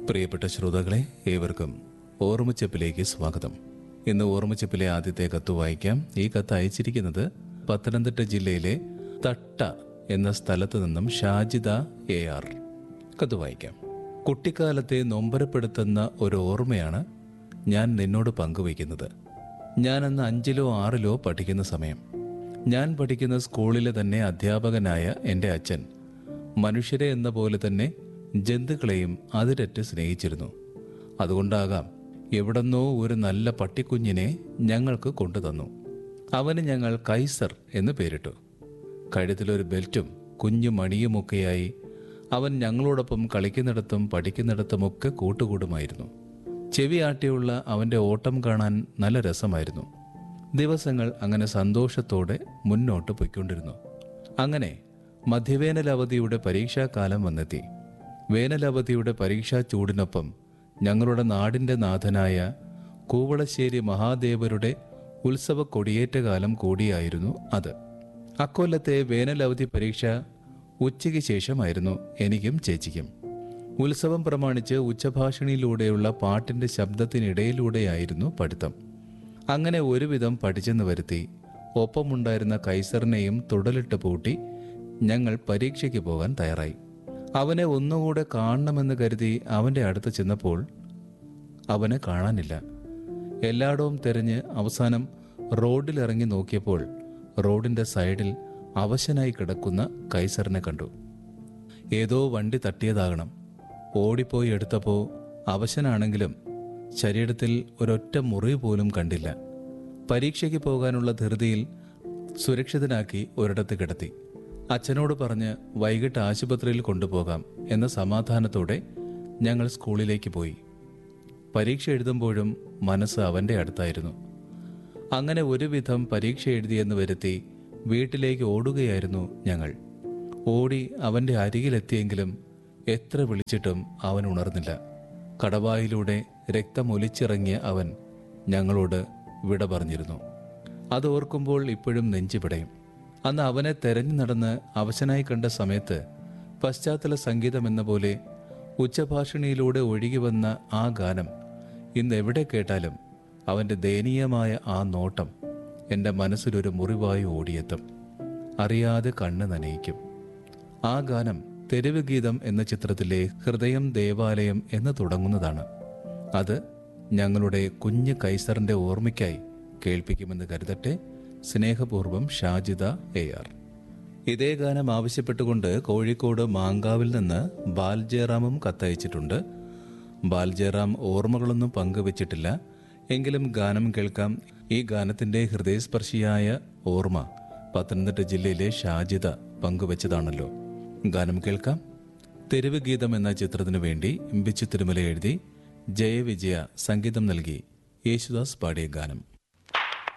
പ്രിയപ്പെട്ട ശ്രോതാക്കളെ ഏവർക്കും ഓർമ്മച്ചപ്പിലേക്ക് സ്വാഗതം ഇന്ന് ഓർമ്മച്ചപ്പിലെ ആദ്യത്തെ കത്ത് വായിക്കാം ഈ കത്ത് അയച്ചിരിക്കുന്നത് പത്തനംതിട്ട ജില്ലയിലെ തട്ട എന്ന സ്ഥലത്ത് നിന്നും ഷാജിദ എ ആർ കത്ത് വായിക്കാം കുട്ടിക്കാലത്തെ നൊമ്പരപ്പെടുത്തുന്ന ഒരു ഓർമ്മയാണ് ഞാൻ നിന്നോട് പങ്കുവയ്ക്കുന്നത് ഞാൻ അന്ന് അഞ്ചിലോ ആറിലോ പഠിക്കുന്ന സമയം ഞാൻ പഠിക്കുന്ന സ്കൂളിലെ തന്നെ അധ്യാപകനായ എൻ്റെ അച്ഛൻ മനുഷ്യരെ എന്ന പോലെ തന്നെ ജന്തുക്കളെയും അതിരറ്റ് സ്നേഹിച്ചിരുന്നു അതുകൊണ്ടാകാം എവിടെന്നോ ഒരു നല്ല പട്ടിക്കുഞ്ഞിനെ ഞങ്ങൾക്ക് കൊണ്ടുതന്നു അവന് ഞങ്ങൾ കൈസർ എന്ന് പേരിട്ടു കഴുത്തിലൊരു ബെൽറ്റും കുഞ്ഞു മണിയുമൊക്കെയായി അവൻ ഞങ്ങളോടൊപ്പം കളിക്കുന്നിടത്തും പഠിക്കുന്നിടത്തുമൊക്കെ കൂട്ടുകൂടുമായിരുന്നു ചെവിയാട്ടിയുള്ള അവൻ്റെ ഓട്ടം കാണാൻ നല്ല രസമായിരുന്നു ദിവസങ്ങൾ അങ്ങനെ സന്തോഷത്തോടെ മുന്നോട്ട് പൊയ്ക്കൊണ്ടിരുന്നു അങ്ങനെ മധ്യവേനൽ അവധിയുടെ പരീക്ഷാകാലം വന്നെത്തി വേനലവധിയുടെ പരീക്ഷാ ചൂടിനൊപ്പം ഞങ്ങളുടെ നാടിൻ്റെ നാഥനായ കൂവളശ്ശേരി മഹാദേവരുടെ ഉത്സവ കൊടിയേറ്റകാലം കൂടിയായിരുന്നു അത് അക്കൊല്ലത്തെ വേനലവധി പരീക്ഷ ഉച്ചയ്ക്ക് ശേഷമായിരുന്നു എനിക്കും ചേച്ചിക്കും ഉത്സവം പ്രമാണിച്ച് ഉച്ചഭാഷിണിയിലൂടെയുള്ള പാട്ടിന്റെ ശബ്ദത്തിനിടയിലൂടെയായിരുന്നു പഠിത്തം അങ്ങനെ ഒരുവിധം പഠിച്ചെന്ന് വരുത്തി ഒപ്പമുണ്ടായിരുന്ന കൈസറിനെയും തുടലിട്ട് പൂട്ടി ഞങ്ങൾ പരീക്ഷയ്ക്ക് പോകാൻ തയ്യാറായി അവനെ ഒന്നുകൂടെ കാണണമെന്ന് കരുതി അവന്റെ അടുത്ത് ചെന്നപ്പോൾ അവനെ കാണാനില്ല എല്ലായിടവും തിരഞ്ഞ് അവസാനം റോഡിലിറങ്ങി നോക്കിയപ്പോൾ റോഡിന്റെ സൈഡിൽ അവശനായി കിടക്കുന്ന കൈസറിനെ കണ്ടു ഏതോ വണ്ടി തട്ടിയതാകണം ഓടിപ്പോയി എടുത്തപ്പോൾ അവശനാണെങ്കിലും ശരീരത്തിൽ ഒരൊറ്റ മുറിവ് പോലും കണ്ടില്ല പരീക്ഷയ്ക്ക് പോകാനുള്ള ധൃതിയിൽ സുരക്ഷിതനാക്കി ഒരിടത്ത് കിടത്തി അച്ഛനോട് പറഞ്ഞ് വൈകിട്ട് ആശുപത്രിയിൽ കൊണ്ടുപോകാം എന്ന സമാധാനത്തോടെ ഞങ്ങൾ സ്കൂളിലേക്ക് പോയി പരീക്ഷ എഴുതുമ്പോഴും മനസ്സ് അവൻ്റെ അടുത്തായിരുന്നു അങ്ങനെ ഒരുവിധം പരീക്ഷ എഴുതിയെന്ന് വരുത്തി വീട്ടിലേക്ക് ഓടുകയായിരുന്നു ഞങ്ങൾ ഓടി അവൻ്റെ അരികിലെത്തിയെങ്കിലും എത്ര വിളിച്ചിട്ടും അവൻ ഉണർന്നില്ല കടവായിലൂടെ രക്തമൊലിച്ചിറങ്ങിയ അവൻ ഞങ്ങളോട് വിട പറഞ്ഞിരുന്നു അത് ഓർക്കുമ്പോൾ ഇപ്പോഴും നെഞ്ചിപിടയും അന്ന് അവനെ തെരഞ്ഞു നടന്ന് അവശനായി കണ്ട സമയത്ത് പശ്ചാത്തല സംഗീതം എന്ന പോലെ ഉച്ചഭാഷിണിയിലൂടെ ഒഴുകി വന്ന ആ ഗാനം ഇന്ന് എവിടെ കേട്ടാലും അവൻ്റെ ദയനീയമായ ആ നോട്ടം എൻ്റെ മനസ്സിലൊരു മുറിവായി ഓടിയെത്തും അറിയാതെ കണ്ണ് നനയിക്കും ആ ഗാനം തെരുവ് ഗീതം എന്ന ചിത്രത്തിലെ ഹൃദയം ദേവാലയം എന്ന് തുടങ്ങുന്നതാണ് അത് ഞങ്ങളുടെ കുഞ്ഞ് കൈസറിന്റെ ഓർമ്മയ്ക്കായി കേൾപ്പിക്കുമെന്ന് കരുതട്ടെ സ്നേഹപൂർവ്വം ഷാജിദ എ ആർ ഇതേ ഗാനം ആവശ്യപ്പെട്ടുകൊണ്ട് കോഴിക്കോട് മാങ്കാവിൽ നിന്ന് ബാൽജയറാമും കത്തയച്ചിട്ടുണ്ട് ബാൽജയറാം ഓർമ്മകളൊന്നും പങ്കുവച്ചിട്ടില്ല എങ്കിലും ഗാനം കേൾക്കാം ഈ ഗാനത്തിന്റെ ഹൃദയസ്പർശിയായ ഓർമ്മ പത്തനംതിട്ട ജില്ലയിലെ ഷാജിദ പങ്കുവച്ചതാണല്ലോ ഗാനം കേൾക്കാം തെരുവ് ഗീതം എന്ന ചിത്രത്തിനു വേണ്ടി ഇമ്പിച്ചു തിരുമല എഴുതി ജയവിജയ സംഗീതം നൽകി യേശുദാസ് പാടിയ ഗാനം